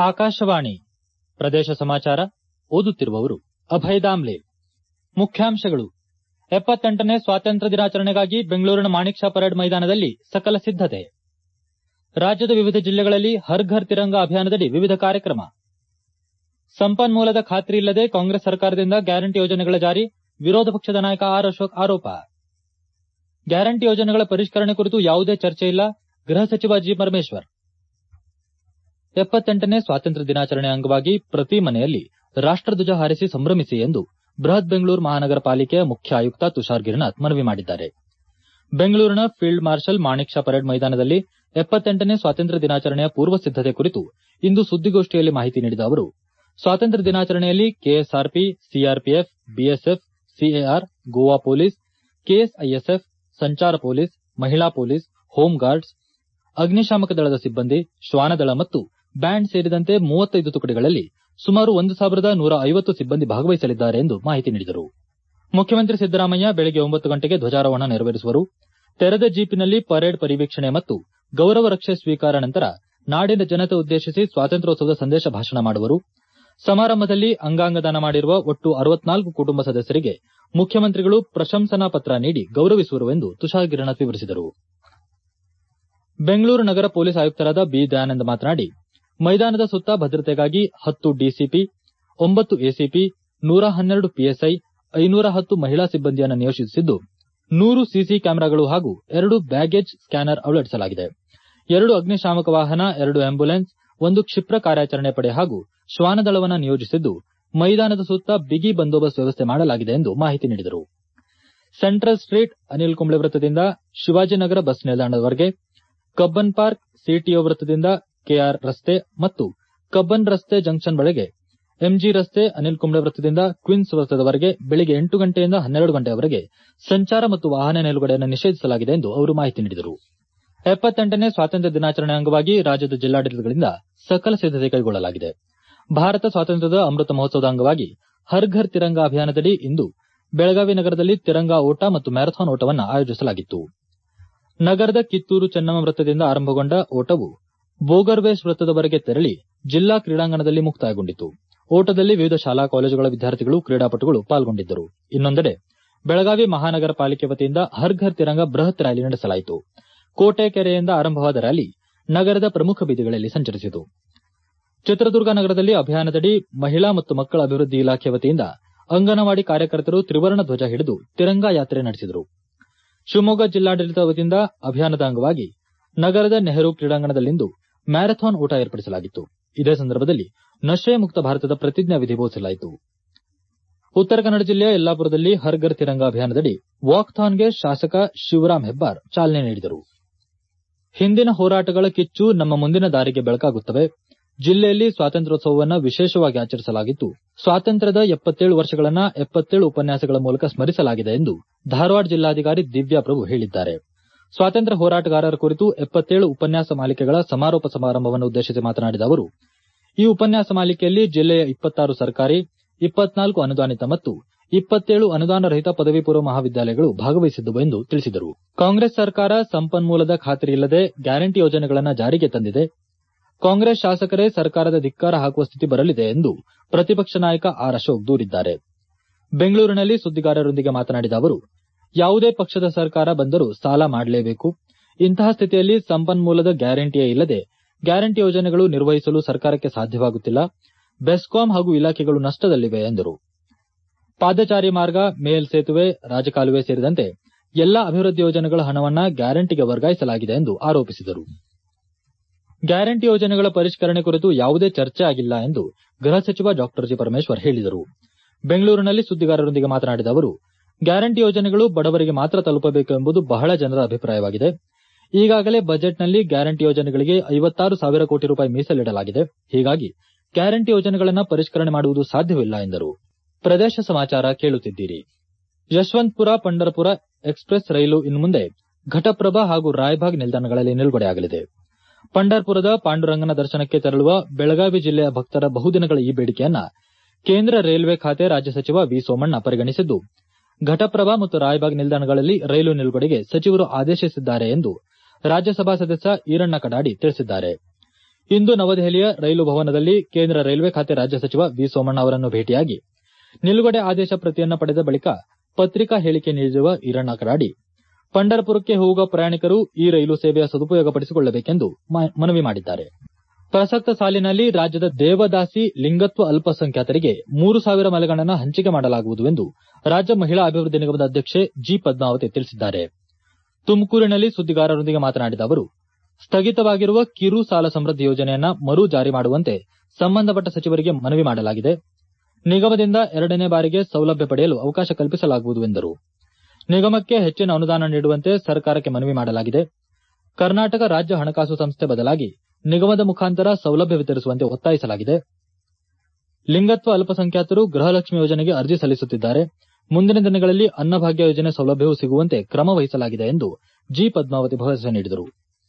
ಆಕಾಶವಾಣಿ ಪ್ರದೇಶ ಸಮಾಚಾರ ಓದುತ್ತಿರುವವರು ಅಭಯ ದಾಮ್ಲೆ ಮುಖ್ಯಾಂಶಗಳು ಎಪ್ಪತ್ತೆಂಟನೇ ಸ್ವಾತಂತ್ರ್ಯ ದಿನಾಚರಣೆಗಾಗಿ ಬೆಂಗಳೂರಿನ ಮಾಣಿಕ್ ಷಾ ಪರೇಡ್ ಮೈದಾನದಲ್ಲಿ ಸಕಲ ಸಿದ್ದತೆ ರಾಜ್ಯದ ವಿವಿಧ ಜಿಲ್ಲೆಗಳಲ್ಲಿ ಹರ್ ಘರ್ ತಿರಂಗ ಅಭಿಯಾನದಡಿ ವಿವಿಧ ಕಾರ್ಯಕ್ರಮ ಸಂಪನ್ಮೂಲದ ಖಾತ್ರಿ ಇಲ್ಲದೆ ಕಾಂಗ್ರೆಸ್ ಸರ್ಕಾರದಿಂದ ಗ್ಯಾರಂಟಿ ಯೋಜನೆಗಳ ಜಾರಿ ವಿರೋಧ ಪಕ್ಷದ ನಾಯಕ ಆರ್ ಅಶೋಕ್ ಆರೋಪ ಗ್ಯಾರಂಟಿ ಯೋಜನೆಗಳ ಪರಿಷ್ಕರಣೆ ಕುರಿತು ಯಾವುದೇ ಚರ್ಚೆ ಇಲ್ಲ ಗೃಹ ಸಚಿವ ಜಿ ಪರಮೇಶ್ವರ್ ಎಪ್ಪತ್ತೆಂಟನೇ ಸ್ವಾತಂತ್ರ್ಯ ದಿನಾಚರಣೆ ಅಂಗವಾಗಿ ಪ್ರತಿ ಮನೆಯಲ್ಲಿ ರಾಷ್ಟಧ್ವಜ ಹಾರಿಸಿ ಸಂಭ್ರಮಿಸಿ ಎಂದು ಬೃಹತ್ ಬೆಂಗಳೂರು ಮಹಾನಗರ ಪಾಲಿಕೆಯ ಮುಖ್ಯ ಆಯುಕ್ತ ತುಷಾರ್ ಗಿರಿನಾಥ್ ಮನವಿ ಮಾಡಿದ್ದಾರೆ ಬೆಂಗಳೂರಿನ field marshal Manekshaw parade ಮೈದಾನದಲ್ಲಿ ಎಪ್ಪತ್ತೆಂಟನೇ ಸ್ವಾತಂತ್ರ್ಯ ದಿನಾಚರಣೆಯ ಪೂರ್ವ ಸಿದ್ದತೆ ಕುರಿತು ಇಂದು ಸುದ್ದಿಗೋಷ್ಠಿಯಲ್ಲಿ ಮಾಹಿತಿ ನೀಡಿದ ಅವರು ಸ್ವಾತಂತ್ರ್ಯ ದಿನಾಚರಣೆಯಲ್ಲಿ KSRP CRPF BSF CAR Goa police KSISF ಸಂಚಾರ ಪೊಲೀಸ್ ಮಹಿಳಾ ಪೊಲೀಸ್ ಹೋಂ ಗಾರ್ಡ್ಸ್ ಅಗ್ನಿಶಾಮಕ ದಳದ ಸಿಬ್ಬಂದಿ ಶ್ವಾನದಳ ಮತ್ತು ಬ್ಯಾಂಡ್ ಸೇರಿದಂತೆ ಮೂವತ್ತೈದು ತುಕಡಿಗಳಲ್ಲಿ ಸುಮಾರು ಒಂದು ಸಾವಿರದ ನೂರ ಐವತ್ತು ಸಿಬ್ಬಂದಿ ಭಾಗವಹಿಸಲಿದ್ದಾರೆ ಎಂದು ಮಾಹಿತಿ ನೀಡಿದರು ಮುಖ್ಯಮಂತ್ರಿ ಸಿದ್ದರಾಮಯ್ಯ ಬೆಳಗ್ಗೆ ಒಂಬತ್ತು ಗಂಟೆಗೆ ಧ್ವಜಾರೋಹಣ ನೆರವೇರಿಸುವರು ತೆರೆದ ಜೀಪಿನಲ್ಲಿ ಪರೇಡ್ ಪರಿವೀಕ್ಷಣೆ ಮತ್ತು ಗೌರವ ರಕ್ಷೆ ಸ್ವೀಕಾರ ನಂತರ ನಾಡಿನ ಜನತೆ ಉದ್ದೇಶಿಸಿ ಸ್ವಾತಂತ್ರ್ಯೋತ್ಸವದ ಸಂದೇಶ ಭಾಷಣ ಮಾಡುವರು ಸಮಾರಂಭದಲ್ಲಿ ಅಂಗಾಂಗ ದಾನ ಮಾಡಿರುವ ಒಟ್ಟು ಅರವತ್ನಾಲ್ಕು ಕುಟುಂಬ ಸದಸ್ಯರಿಗೆ ಮುಖ್ಯಮಂತ್ರಿಗಳು ಪ್ರಶಂಸನಾ ಪತ್ರ ನೀಡಿ ಗೌರವಿಸುವರು ಎಂದು ತುಷಾರ್ ಗಿರಿನಾಥ್ ವಿವರಿಸಿದರು ಬೆಂಗಳೂರು ನಗರ ಪೊಲೀಸ್ ಆಯುಕ್ತರಾದ ಬಿ ದಯಾನಂದ್ ಮಾತನಾಡಿ ಮೈದಾನದ ಸುತ್ತ ಭದ್ರತೆಗಾಗಿ ಹತ್ತು ಡಿಸಿಪಿ ಒಂಬತ್ತು ಎಸಿಪಿ ನೂರ ಹನ್ನೆರಡು ಪಿಎಸ್ಐ ಐನೂರ ಹತ್ತು ಮಹಿಳಾ ಸಿಬ್ಬಂದಿಯನ್ನು ನಿಯೋಜಿಸಿದ್ದು ನೂರು ಸಿಸಿ ಕ್ಯಾಮೆರಾಗಳು ಹಾಗೂ ಎರಡು ಬ್ಯಾಗೇಜ್ ಸ್ಕ್ಯಾನರ್ ಅಳವಡಿಸಲಾಗಿದೆ ಎರಡು ಅಗ್ನಿಶಾಮಕ ವಾಹನ ಎರಡು ಆಂಬ್ಯುಲೆನ್ಸ್ ಒಂದು ಕ್ಷಿಪ್ರ ಕಾರ್ಯಾಚರಣೆ ಪಡೆ ಹಾಗೂ ಶ್ವಾನದಳವನ್ನು ನಿಯೋಜಿಸಿದ್ದು ಮೈದಾನದ ಸುತ್ತ ಬಿಗಿ ಬಂದೋಬಸ್ತ್ ವ್ಯವಸ್ಥೆ ಮಾಡಲಾಗಿದೆ ಎಂದು ಮಾಹಿತಿ ನೀಡಿದರು ಸೆಂಟ್ರಲ್ ಸ್ಟ್ರೀಟ್ ಅನಿಲ್ ಕುಂಬ್ಳೆ ವೃತ್ತದಿಂದ ಶಿವಾಜಿನಗರ ಬಸ್ ನಿಲ್ದಾಣದವರೆಗೆ ಕಬ್ಬನ್ ಪಾರ್ಕ್ ಸಿಟಿಒ ವೃತ್ತದಿಂದ ಕೆಆರ್ ರಸ್ತೆ ಮತ್ತು ಕಬ್ಬನ್ ರಸ್ತೆ ಜಂಕ್ಷನ್ ಬಳಿಗೆ ಎಂಜಿ ರಸ್ತೆ ಅನಿಲ್ ಕುಂಬ್ಳೆ ವೃತ್ತದಿಂದ ಕ್ವಿನ್ಸ್ ವೃತ್ತದವರೆಗೆ ಬೆಳಗ್ಗೆ ಎಂಟು ಗಂಟೆಯಿಂದ ಹನ್ನೆರಡು ಗಂಟೆಯವರೆಗೆ ಸಂಚಾರ ಮತ್ತು ವಾಹನ ನಿಲುಗಡೆಯನ್ನು ನಿಷೇಧಿಸಲಾಗಿದೆ ಎಂದು ಅವರು ಮಾಹಿತಿ ನೀಡಿದರು ಎಪ್ಪತ್ತೆಂಟನೇ ಸ್ವಾತಂತ್ರ್ಯ ದಿನಾಚರಣೆ ಅಂಗವಾಗಿ ರಾಜ್ಯದ ಜಿಲ್ಲಾಡಳಿತಗಳಿಂದ ಸಕಲ ಸಿದ್ದತೆ ಕೈಗೊಳ್ಳಲಾಗಿದೆ ಭಾರತ ಸ್ವಾತಂತ್ರ್ಯದ ಅಮೃತ ಮಹೋತ್ಸವದ ಅಂಗವಾಗಿ ಹರ್ ಘರ್ ತಿರಂಗ ಅಭಿಯಾನದಡಿ ಇಂದು ಬೆಳಗಾವಿ ನಗರದಲ್ಲಿ ತಿರಂಗ ಓಟ ಮತ್ತು ಮ್ಯಾರಥಾನ್ ಓಟವನ್ನು ಆಯೋಜಿಸಲಾಗಿತ್ತು ನಗರದ ಕಿತ್ತೂರು ಚೆನ್ನಮ್ಮ ವೃತ್ತದಿಂದ ಆರಂಭಗೊಂಡ ಓಟವು ಬೋಗರ್ವೇಸ್ ವೃತ್ತದವರೆಗೆ ತೆರಳಿ ಜಿಲ್ಲಾ ಕ್ರೀಡಾಂಗಣದಲ್ಲಿ ಮುಕ್ತಾಯಗೊಂಡಿತು ಓಟದಲ್ಲಿ ವಿವಿಧ ಶಾಲಾ ಕಾಲೇಜುಗಳ ವಿದ್ಯಾರ್ಥಿಗಳು ಕ್ರೀಡಾಪಟುಗಳು ಪಾಲ್ಗೊಂಡಿದ್ದರು ಇನ್ನೊಂದೆಡೆ ಬೆಳಗಾವಿ ಮಹಾನಗರ ಪಾಲಿಕೆ ವತಿಯಿಂದ ಹರ್ ಘರ್ ತಿರಂಗ ಬೃಹತ್ ರ್ಯಾಲಿ ನಡೆಸಲಾಯಿತು ಕೋಟೆ ಕೆರೆಯಿಂದ ಆರಂಭವಾದ ರ್ಯಾಲಿ ನಗರದ ಪ್ರಮುಖ ಬೀದಿಗಳಲ್ಲಿ ಸಂಚರಿಸಿತು ಚಿತ್ರದುರ್ಗ ನಗರದಲ್ಲಿ ಅಭಿಯಾನದಡಿ ಮಹಿಳಾ ಮತ್ತು ಮಕ್ಕಳ ಅಭಿವೃದ್ಧಿ ಇಲಾಖೆ ವತಿಯಿಂದ ಅಂಗನವಾಡಿ ಕಾರ್ಯಕರ್ತರು ತ್ರಿವರ್ಣ ಧ್ವಜ ಹಿಡಿದು ತಿರಂಗ ಯಾತ್ರೆ ನಡೆಸಿದರು ಶಿವಮೊಗ್ಗ ಜಿಲ್ಲಾಡಳಿತ ವತಿಯಿಂದ ಅಭಿಯಾನದ ಅಂಗವಾಗಿ ನಗರದ ನೆಹರು ಕ್ರೀಡಾಂಗಣದಲ್ಲಿಂದು ಮ್ಯಾರಥಾನ್ ಓಟ ಏರ್ಪಡಿಸಲಾಗಿತ್ತು ಇದೇ ಸಂದರ್ಭದಲ್ಲಿ ನಶೆ ಮುಕ್ತ ಭಾರತದ ಪ್ರತಿಜ್ಞಾ ವಿಧಿ ಬೋಧಿಸಲಾಯಿತು ಉತ್ತರ ಕನ್ನಡ ಜಿಲ್ಲೆಯ ಯಲ್ಲಾಪುರದಲ್ಲಿ ಹರ್ ಘರ್ ತಿರಂಗ ಅಭಿಯಾನದಡಿ ವಾಕ್ಥಾನ್ಗೆ ಶಾಸಕ ಶಿವರಾಂ ಹೆಬ್ಬಾರ್ ಚಾಲನೆ ನೀಡಿದರು ಹಿಂದಿನ ಹೋರಾಟಗಳ ಕಿಚ್ಚು ನಮ್ಮ ಮುಂದಿನ ದಾರಿಗೆ ಬೆಳಕಾಗುತ್ತವೆ ಜಿಲ್ಲೆಯಲ್ಲಿ ಸ್ವಾತಂತ್ರ್ಯೋತ್ಸವವನ್ನು ವಿಶೇಷವಾಗಿ ಆಚರಿಸಲಾಗಿದ್ದು ಸ್ವಾತಂತ್ರ್ಯದ ಎಪ್ಪತ್ತೇಳು ವರ್ಷಗಳನ್ನ ಎಪ್ಪತ್ತೇಳು ಉಪನ್ಯಾಸಗಳ ಮೂಲಕ ಸ್ಮರಿಸಲಾಗಿದೆ ಎಂದು ಧಾರವಾಡ ಜಿಲ್ಲಾಧಿಕಾರಿ ದಿವ್ಯಾ ಪ್ರಭು ಹೇಳಿದ್ದಾರೆ ಸ್ವಾತಂತ್ರ್ಯ ಹೋರಾಟಗಾರರ ಕುರಿತು ಎಪ್ಪತ್ತೇಳು ಉಪನ್ಯಾಸ ಮಾಲಿಕೆಗಳ ಸಮಾರೋಪ ಸಮಾರಂಭವನ್ನು ಉದ್ದೇಶಿಸಿ ಮಾತನಾಡಿದ ಅವರು ಈ ಉಪನ್ಯಾಸ ಮಾಲಿಕೆಯಲ್ಲಿ ಜಿಲ್ಲೆಯ ಇಪ್ಪತ್ತಾರು ಸರ್ಕಾರಿ ಇಪ್ಪತ್ನಾಲ್ಕು ಅನುದಾನಿತ ಮತ್ತು ಇಪ್ಪತ್ತೇಳು ಅನುದಾನ ರಹಿತ ಪದವಿ ಪೂರ್ವ ಮಹಾವಿದ್ಯಾಲಯಗಳು ಭಾಗವಹಿಸಿದ್ದವು ಎಂದು ತಿಳಿಸಿದರು ಕಾಂಗ್ರೆಸ್ ಸರ್ಕಾರ ಸಂಪನ್ಮೂಲದ ಖಾತ್ರಿ ಇಲ್ಲದೆ ಗ್ಯಾರಂಟಿ ಯೋಜನೆಗಳನ್ನು ಜಾರಿಗೆ ತಂದಿದೆ ಕಾಂಗ್ರೆಸ್ ಶಾಸಕರೇ ಸರ್ಕಾರದ ಧಿಕ್ಕಾರ ಹಾಕುವ ಸ್ಥಿತಿ ಬರಲಿದೆ ಎಂದು ಪ್ರತಿಪಕ್ಷ ನಾಯಕ ಆರ್ ಅಶೋಕ್ ದೂರಿದ್ದಾರೆ ಬೆಂಗಳೂರಿನಲ್ಲಿ ಸುದ್ದಿಗಾರರೊಂದಿಗೆ ಮಾತನಾಡಿದ ಅವರು ಯಾವುದೇ ಪಕ್ಷದ ಸರ್ಕಾರ ಬಂದರೂ ಸಾಲ ಮಾಡಲೇಬೇಕು ಇಂತಹ ಸ್ಥಿತಿಯಲ್ಲಿ ಸಂಪನ್ಮೂಲದ ಗ್ಯಾರಂಟಿಯೇ ಇಲ್ಲದೆ ಗ್ಯಾರಂಟಿ ಯೋಜನೆಗಳು ನಿರ್ವಹಿಸಲು ಸರ್ಕಾರಕ್ಕೆ ಸಾಧ್ಯವಾಗುತ್ತಿಲ್ಲ ಬೆಸ್ಕಾಂ ಹಾಗೂ ಇಲಾಖೆಗಳು ನಷ್ಟದಲ್ಲಿವೆ ಎಂದರು ಪಾದಚಾರಿ ಮಾರ್ಗ ಮೇಲ್ ಸೇತುವೆ ರಾಜಕಾಲುವೆ ಸೇರಿದಂತೆ ಎಲ್ಲಾ ಅಭಿವೃದ್ಧಿ ಯೋಜನೆಗಳ ಹಣವನ್ನ ಗ್ಯಾರಂಟಿಗೆ ವರ್ಗಾಯಿಸಲಾಗಿದೆ ಎಂದು ಆರೋಪಿಸಿದರು ಗ್ಯಾರಂಟಿ ಯೋಜನೆಗಳ ಪರಿಷ್ಕರಣೆ ಕುರಿತು ಯಾವುದೇ ಚರ್ಚೆ ಆಗಿಲ್ಲ ಎಂದು ಗೃಹ ಸಚಿವ ಡಾ ಜಿ ಪರಮೇಶ್ವರ್ ಹೇಳಿದರು ಬೆಂಗಳೂರಿನಲ್ಲಿ ಸುದ್ದಿಗಾರರೊಂದಿಗೆ ಮಾತನಾಡಿದ ಅವರು ಗ್ಯಾರಂಟಿ ಯೋಜನೆಗಳು ಬಡವರಿಗೆ ಮಾತ್ರ ತಲುಪಬೇಕು ಎಂಬುದು ಬಹಳ ಜನರ ಅಭಿಪ್ರಾಯವಾಗಿದೆ ಈಗಾಗಲೇ ಬಜೆಟ್ನಲ್ಲಿ ಗ್ಯಾರಂಟಿ ಯೋಜನೆಗಳಿಗೆ ಐವತ್ತಾರು ಸಾವಿರ ಕೋಟಿ ರೂಪಾಯಿ ಮೀಸಲಿಡಲಾಗಿದೆ ಹೀಗಾಗಿ ಗ್ಯಾರಂಟಿ ಯೋಜನೆಗಳನ್ನು ಪರಿಷ್ಕರಣೆ ಮಾಡುವುದು ಸಾಧ್ಯವಿಲ್ಲ ಎಂದರು ಪ್ರದೇಶ ಸಮಾಚಾರ ಕೇಳುತ್ತಿದ್ದೀರಿ ಯಶವಂತಪುರ ಪಂಡರಪುರ ಎಕ್ಸ್ಪ್ರೆಸ್ ರೈಲು ಇನ್ನು ಮುಂದೆ ಘಟಪ್ರಭಾ ಹಾಗೂ ರಾಯಬಾಗ್ ನಿಲ್ದಾಣಗಳಲ್ಲಿ ನಿಲುಗಡೆಯಾಗಲಿದೆ ಪಂಡರ್ಪುರದ ಪಾಂಡುರಂಗನ ದರ್ಶನಕ್ಕೆ ತೆರಳುವ ಬೆಳಗಾವಿ ಜಿಲ್ಲೆಯ ಭಕ್ತರ ಬಹುದಿನಗಳ ಈ ಬೇಡಿಕೆಯನ್ನ ಕೇಂದ್ರ ರೈಲ್ವೆ ಖಾತೆ ರಾಜ್ಯ ಸಚಿವ ವಿ ಸೋಮಣ್ಣ ಪರಿಗಣಿಸಿದ್ದು ಘಟಪ್ರಭಾ ಮತ್ತು ರಾಯಬಾಗ್ ನಿಲ್ದಾಣಗಳಲ್ಲಿ ರೈಲು ನಿಲುಗಡೆಗೆ ಸಚಿವರು ಆದೇಶಿಸಿದ್ದಾರೆ ಎಂದು ರಾಜ್ಯಸಭಾ ಸದಸ್ಯ ಈರಣ್ಣ ಕಡಾಡಿ ತಿಳಿಸಿದ್ದಾರೆ ಇಂದು ನವದೆಹಲಿಯ ರೈಲು ಭವನದಲ್ಲಿ ಕೇಂದ್ರ ರೈಲ್ವೆ ಖಾತೆ ರಾಜ್ಯ ಸಚಿವ ವಿ ಸೋಮಣ್ಣ ಅವರನ್ನು ಭೇಟಿಯಾಗಿ ನಿಲುಗಡೆ ಆದೇಶ ಪ್ರತಿಯನ್ನು ಪಡೆದ ಬಳಿಕ ಪತ್ರಿಕಾ ಹೇಳಿಕೆ ನೀಡಿರುವ ಈರಣ್ಣ ಕಡಾಡಿ ಪಂಢರಪುರಕ್ಕೆ ಹೋಗುವ ಪ್ರಯಾಣಿಕರು ಈ ರೈಲು ಸೇವೆಯ ಸದುಪಯೋಗಪಡಿಸಿಕೊಳ್ಳಬೇಕೆಂದು ಮನವಿ ಮಾಡಿದ್ದಾರೆ ಪ್ರಸಕ್ತ ಸಾಲಿನಲ್ಲಿ ರಾಜ್ಯದ ದೇವದಾಸಿ ಲಿಂಗತ್ವ ಅಲ್ಪಸಂಖ್ಯಾತರಿಗೆ ಮೂರು ಸಾವಿರ ಮನೆಗಳನ್ನು ಹಂಚಿಕೆ ಮಾಡಲಾಗುವುದು ಎಂದು ರಾಜ್ಯ ಮಹಿಳಾ ಅಭಿವೃದ್ಧಿ ನಿಗಮದ ಅಧ್ಯಕ್ಷೆ ಜಿ ಪದ್ಮಾವತಿ ತಿಳಿಸಿದ್ದಾರೆ ತುಮಕೂರಿನಲ್ಲಿ ಸುದ್ದಿಗಾರರೊಂದಿಗೆ ಮಾತನಾಡಿದ ಅವರು ಸ್ಥಗಿತವಾಗಿರುವ ಕಿರು ಸಾಲ ಸಮೃದ್ಧಿ ಯೋಜನೆಯನ್ನ ಮರು ಜಾರಿ ಮಾಡುವಂತೆ ಸಂಬಂಧಪಟ್ಟ ಸಚಿವರಿಗೆ ಮನವಿ ಮಾಡಲಾಗಿದೆ ನಿಗಮದಿಂದ ಎರಡನೇ ಬಾರಿಗೆ ಸೌಲಭ್ಯ ಪಡೆಯಲು ಅವಕಾಶ ಕಲ್ಪಿಸಲಾಗುವುದು ಎಂದರು ನಿಗಮಕ್ಕೆ ಹೆಚ್ಚಿನ ಅನುದಾನ ನೀಡುವಂತೆ ಸರ್ಕಾರಕ್ಕೆ ಮನವಿ ಮಾಡಲಾಗಿದೆ ಕರ್ನಾಟಕ ರಾಜ್ಯ ಹಣಕಾಸು ಸಂಸ್ಥೆ ಬದಲಾಗಿ ನಿಗಮದ ಮುಖಾಂತರ ಸೌಲಭ್ಯ ವಿತರಿಸುವಂತೆ ಒತ್ತಾಯಿಸಲಾಗಿದೆ ಲಿಂಗತ್ವ ಅಲ್ಪಸಂಖ್ಯಾತರು ಗೃಹಲಕ್ಷ್ಮಿ ಯೋಜನೆಗೆ ಅರ್ಜಿ ಸಲ್ಲಿಸುತ್ತಿದ್ದಾರೆ ಮುಂದಿನ ದಿನಗಳಲ್ಲಿ ಅನ್ನಭಾಗ್ಯ ಯೋಜನೆ ಸೌಲಭ್ಯವೂ ಸಿಗುವಂತೆ ಕ್ರಮ ವಹಿಸಲಾಗಿದೆ ಎಂದು ಜಿ ಪದ್ಮಾವತಿ ಭರವಸೆ ನೀಡಿದರು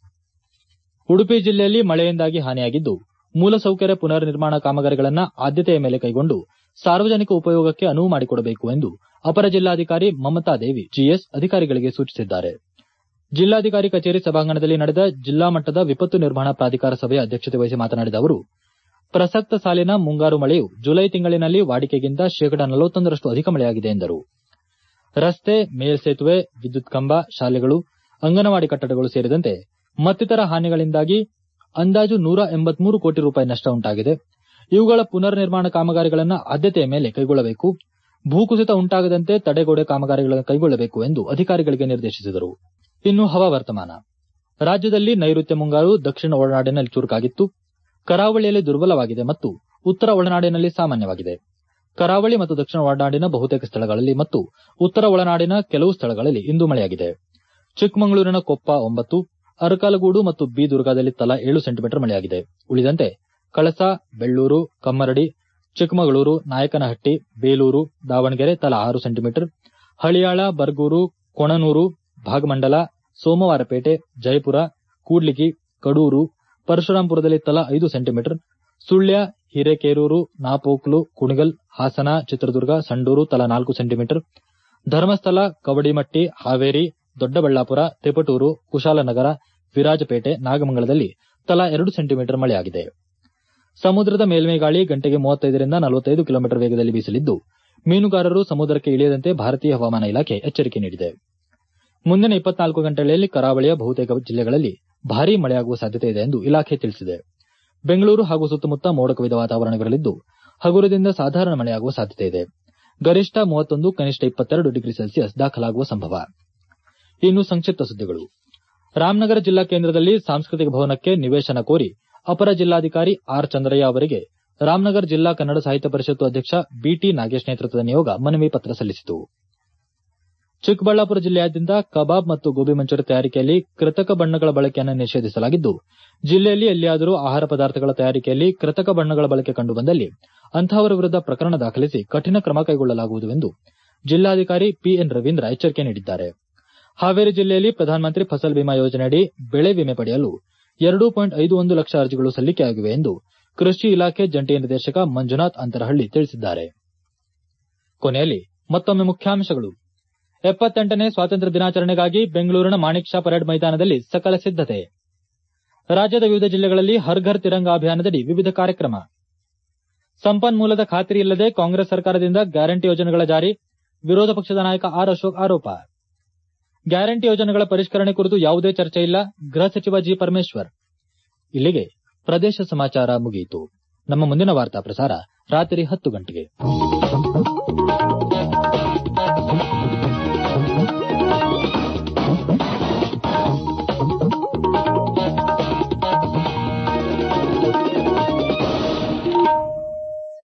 ಉಡುಪಿ ಜಿಲ್ಲೆಯಲ್ಲಿ ಮಳೆಯಿಂದಾಗಿ ಹಾನಿಯಾಗಿದ್ದು ಮೂಲಸೌಕರ್ಯ ಪುನರ್ ನಿರ್ಮಾಣ ಕಾಮಗಾರಿಗಳನ್ನು ಆದ್ಯತೆಯ ಮೇಲೆ ಕೈಗೊಂಡು ಸಾರ್ವಜನಿಕ ಉಪಯೋಗಕ್ಕೆ ಅನುವು ಮಾಡಿಕೊಡಬೇಕು ಎಂದು ಅಪರ ಜಿಲ್ಲಾಧಿಕಾರಿ ಮಮತಾ ದೇವಿ ಜಿಎಸ್ ಅಧಿಕಾರಿಗಳಿಗೆ ಸೂಚಿಸಿದ್ದಾರೆ ಜಿಲ್ಲಾಧಿಕಾರಿ ಕಚೇರಿ ಸಭಾಂಗಣದಲ್ಲಿ ನಡೆದ ಜಿಲ್ಲಾ ಮಟ್ಟದ ವಿಪತ್ತು ನಿರ್ವಹಣಾ ಪ್ರಾಧಿಕಾರ ಸಭೆಯ ಅಧ್ಯಕ್ಷತೆ ವಹಿಸಿ ಮಾತನಾಡಿದ ಅವರು ಪ್ರಸಕ್ತ ಸಾಲಿನ ಮುಂಗಾರು ಮಳೆಯು ಜುಲೈ ತಿಂಗಳಿನಲ್ಲಿ ವಾಡಿಕೆಗಿಂತ ಶೇಕಡಾ ನಲವತ್ತೊಂದರಷ್ಟು ಅಧಿಕ ಮಳೆಯಾಗಿದೆ ಎಂದರು ರಸ್ತೆ ಮೇಲ್ಸೇತುವೆ ವಿದ್ಯುತ್ ಕಂಬ ಶಾಲೆಗಳು ಅಂಗನವಾಡಿ ಕಟ್ಟಡಗಳು ಸೇರಿದಂತೆ ಮತ್ತಿತರ ಹಾನಿಗಳಿಂದಾಗಿ ಅಂದಾಜು ನೂರ ಎಂಬತ್ಮೂರು ಕೋಟಿ ರೂಪಾಯಿ ನಷ್ಟ ಉಂಟಾಗಿದೆ ಇವುಗಳ ಪುನರ್ ನಿರ್ಮಾಣ ಕಾಮಗಾರಿಗಳನ್ನು ಆದ್ಯತೆಯ ಮೇಲೆ ಕೈಗೊಳ್ಳಬೇಕು ಭೂಕುಸಿತ ಉಂಟಾಗದಂತೆ ತಡೆಗೋಡೆ ಕಾಮಗಾರಿಗಳನ್ನು ಕೈಗೊಳ್ಳಬೇಕು ಎಂದು ಅಧಿಕಾರಿಗಳಿಗೆ ನಿರ್ದೇಶಿಸಿದರು ಇನ್ನು ಹವಾವರ್ತಮಾನ ರಾಜ್ಯದಲ್ಲಿ ನೈಋತ್ಯ ಮುಂಗಾರು ದಕ್ಷಿಣ ಒಳನಾಡಿನಲ್ಲಿ ಚುರುಕಾಗಿತ್ತು ಕರಾವಳಿಯಲ್ಲಿ ದುರ್ಬಲವಾಗಿದೆ ಮತ್ತು ಉತ್ತರ ಒಳನಾಡಿನಲ್ಲಿ ಸಾಮಾನ್ಯವಾಗಿದೆ ಕರಾವಳಿ ಮತ್ತು ದಕ್ಷಿಣ ಒಳನಾಡಿನ ಬಹುತೇಕ ಸ್ಥಳಗಳಲ್ಲಿ ಮತ್ತು ಉತ್ತರ ಒಳನಾಡಿನ ಕೆಲವು ಸ್ಥಳಗಳಲ್ಲಿ ಇಂದು ಮಳೆಯಾಗಿದೆ ಚಿಕ್ಕಮಗಳೂರಿನ ಕೊಪ್ಪ ಒಂಬತ್ತು ಅರಕಲಗೂಡು ಮತ್ತು ಬಿ ದುರ್ಗಾದಲ್ಲಿ ತಲಾ ಏಳು ಸೆಂಟಿಮೀಟರ್ ಮಳೆಯಾಗಿದೆ ಉಳಿದಂತೆ ಕಳಸಾ ಬೆಳ್ಳೂರು ಕಮ್ಮರಡಿ ಚಿಕ್ಕಮಗಳೂರು ನಾಯಕನಹಟ್ಟಿ ಬೇಲೂರು ದಾವಣಗೆರೆ ತಲಾ ಆರು ಸೆಂಟಿಮೀಟರ್ ಹಳಿಯಾಳ ಬರ್ಗೂರು ಕೊಣನೂರು ಭಾಗಮಂಡಲ ಸೋಮವಾರಪೇಟೆ ಜಯಪುರ ಕೂಡ್ಲಿಗಿ ಕಡೂರು ಪರಶುರಾಂಪುರದಲ್ಲಿ ತಲಾ ಐದು ಸೆಂಟಿಮೀಟರ್ ಸುಳ್ಯ ಹಿರೇಕೇರೂರು ನಾಪೋಕ್ಲು ಕುಣಗಲ್ ಹಾಸನ ಚಿತ್ರದುರ್ಗ ಸಂಡೂರು ತಲಾ ನಾಲ್ಕು ಸೆಂಟಿಮೀಟರ್ ಧರ್ಮಸ್ಥಳ ಕವಡಿಮಟ್ಟಿ ಹಾವೇರಿ ದೊಡ್ಡಬಳ್ಳಾಪುರ ತಿಪಟೂರು ಕುಶಾಲನಗರ ವಿರಾಜಪೇಟೆ ನಾಗಮಂಗಲದಲ್ಲಿ ತಲಾ ಎರಡು ಸೆಂಟಿಮೀಟರ್ ಮಳೆಯಾಗಿದೆ ಸಮುದ್ರದ ಮೇಲ್ಮೈ ಗಾಳಿ ಗಂಟೆಗೆ ಮೂವತ್ತೈದರಿಂದ ನಲವತ್ತೈದು ಕಿಲೋಮೀಟರ್ ವೇಗದಲ್ಲಿ ಬೀಸಲಿದ್ದು ಮೀನುಗಾರರು ಸಮುದ್ರಕ್ಕೆ ಇಳಿಯದಂತೆ ಭಾರತೀಯ ಹವಾಮಾನ ಇಲಾಖೆ ಎಚ್ಚರಿಕೆ ನೀಡಿದೆ ಮುಂದಿನ ಇಪ್ಪತ್ನಾಲ್ಕು ಗಂಟೆಗಳಲ್ಲಿ ಕರಾವಳಿಯ ಬಹುತೇಕ ಜಿಲ್ಲೆಗಳಲ್ಲಿ ಭಾರೀ ಮಳೆಯಾಗುವ ಸಾಧ್ಯತೆ ಇದೆ ಎಂದು ಇಲಾಖೆ ತಿಳಿಸಿದೆ ಬೆಂಗಳೂರು ಹಾಗೂ ಸುತ್ತಮುತ್ತ ಮೋಡ ಕವಿದ ವಾತಾವರಣವಿರಲಿದ್ದು ಹಗುರದಿಂದ ಸಾಧಾರಣ ಮಳೆಯಾಗುವ ಸಾಧ್ಯತೆ ಇದೆ ಗರಿಷ್ಠ ಮೂವತ್ತೊಂದು ಕನಿಷ್ಠ ಇಪ್ಪತ್ತೆರಡು ಡಿಗ್ರಿ ಸೆಲ್ಸಿಯಸ್ ದಾಖಲಾಗುವ ಸಂಭವ ಇನ್ನು ಸಂಕ್ಷಿಪ್ತ ಸುದ್ದಿಗಳು ರಾಮನಗರ ಜಿಲ್ಲಾ ಕೇಂದ್ರದಲ್ಲಿ ಸಾಂಸ್ಕೃತಿಕ ಭವನಕ್ಕೆ ನಿವೇಶನ ಕೋರಿ ಅಪರ ಜಿಲ್ಲಾಧಿಕಾರಿ ಆರ್ ಚಂದ್ರಯ್ಯ ಅವರಿಗೆ ರಾಮನಗರ ಜಿಲ್ಲಾ ಕನ್ನಡ ಸಾಹಿತ್ಯ ಪರಿಷತ್ತು ಅಧ್ಯಕ್ಷ ಬಿಟಿ ನಾಗೇಶ್ ನೇತೃತ್ವದ ನಿಯೋಗ ಮನವಿ ಪತ್ರ ಸಲ್ಲಿಸಿತು ಚಿಕ್ಕಬಳ್ಳಾಪುರ ಜಿಲ್ಲೆಯಾದ್ಯಂತ ಕಬಾಬ್ ಮತ್ತು ಗೋಬಿ ಮಂಚೂರಿ ತಯಾರಿಕೆಯಲ್ಲಿ ಕೃತಕ ಬಣ್ಣಗಳ ಬಳಕೆಯನ್ನು ನಿಷೇಧಿಸಲಾಗಿದ್ದು ಜಿಲ್ಲೆಯಲ್ಲಿ ಎಲ್ಲಿಯಾದರೂ ಆಹಾರ ಪದಾರ್ಥಗಳ ತಯಾರಿಕೆಯಲ್ಲಿ ಕೃತಕ ಬಣ್ಣಗಳ ಬಳಕೆ ಕಂಡುಬಂದಲ್ಲಿ ಅಂತಹವರ ವಿರುದ್ಧ ಪ್ರಕರಣ ದಾಖಲಿಸಿ ಕಠಿಣ ಕ್ರಮ ಕೈಗೊಳ್ಳಲಾಗುವುದು ಎಂದು ಜಿಲ್ಲಾಧಿಕಾರಿ ಪಿಎನ್ ರವೀಂದ್ರ ಎಚ್ಚರಿಕೆ ನೀಡಿದ್ದಾರೆ ಹಾವೇರಿ ಜಿಲ್ಲೆಯಲ್ಲಿ ಪ್ರಧಾನಮಂತ್ರಿ ಫಸಲ್ ಬಿಮಾ ಯೋಜನೆಯಡಿ ಬೆಳೆ ವಿಮೆ ಪಡೆಯಲು ಎರಡು ಪಾಯಿಂಟ್ ಐದು ಒಂದು ಲಕ್ಷ ಅರ್ಜಿಗಳು ಸಲ್ಲಿಕೆಯಾಗಿವೆ ಎಂದು ಕೃಷಿ ಇಲಾಖೆ ಜಂಟಿ ನಿರ್ದೇಶಕ ಮಂಜುನಾಥ್ ಅಂತರಹಳ್ಳಿ ತಿಳಿಸಿದ್ದಾರೆ ಕೊನೆಯಲ್ಲಿ ಮತ್ತೊಮ್ಮೆ ಮುಖ್ಯಾಂಶಗಳು ಎಪ್ಪತ್ತೆಂಟನೇ ಸ್ವಾತಂತ್ರ್ಯ ದಿನಾಚರಣೆಗಾಗಿ ಬೆಂಗಳೂರಿನ ಮಾಣಿಕ್ ಷಾ ಪರೇಡ್ ಮೈದಾನದಲ್ಲಿ ಸಕಲ ಸಿದ್ದತೆ ರಾಜ್ಯದ ವಿವಿಧ ಜಿಲ್ಲೆಗಳಲ್ಲಿ ಹರ್ ಘರ್ ತಿರಂಗ ಅಭಿಯಾನದಡಿ ವಿವಿಧ ಕಾರ್ಯಕ್ರಮ ಸಂಪನ್ಮೂಲದ ಖಾತರಿ ಇಲ್ಲದೆ ಕಾಂಗ್ರೆಸ್ ಸರ್ಕಾರದಿಂದ ಗ್ಯಾರಂಟಿ ಯೋಜನೆಗಳ ಜಾರಿ ವಿರೋಧ ಪಕ್ಷದ ನಾಯಕ ಆರ್ ಅಶೋಕ್ ಆರೋಪ ಗ್ಯಾರಂಟಿ ಯೋಜನೆಗಳ ಪರಿಷ್ಕರಣೆ ಕುರಿತು ಯಾವುದೇ ಚರ್ಚೆ ಇಲ್ಲ ಗೃಹ ಸಚಿವ ಜಿ ಪರಮೇಶ್ವರ್ ಇಲ್ಲಿಗೆ ಪ್ರದೇಶ ಸಮಾಚಾರ ಮುಗಿಯಿತು ನಮ್ಮ ಮುಂದಿನ ವಾರ್ತಾ ಪ್ರಸಾರ ರಾತ್ರಿ ಹತ್ತು ಗಂಟೆಗೆ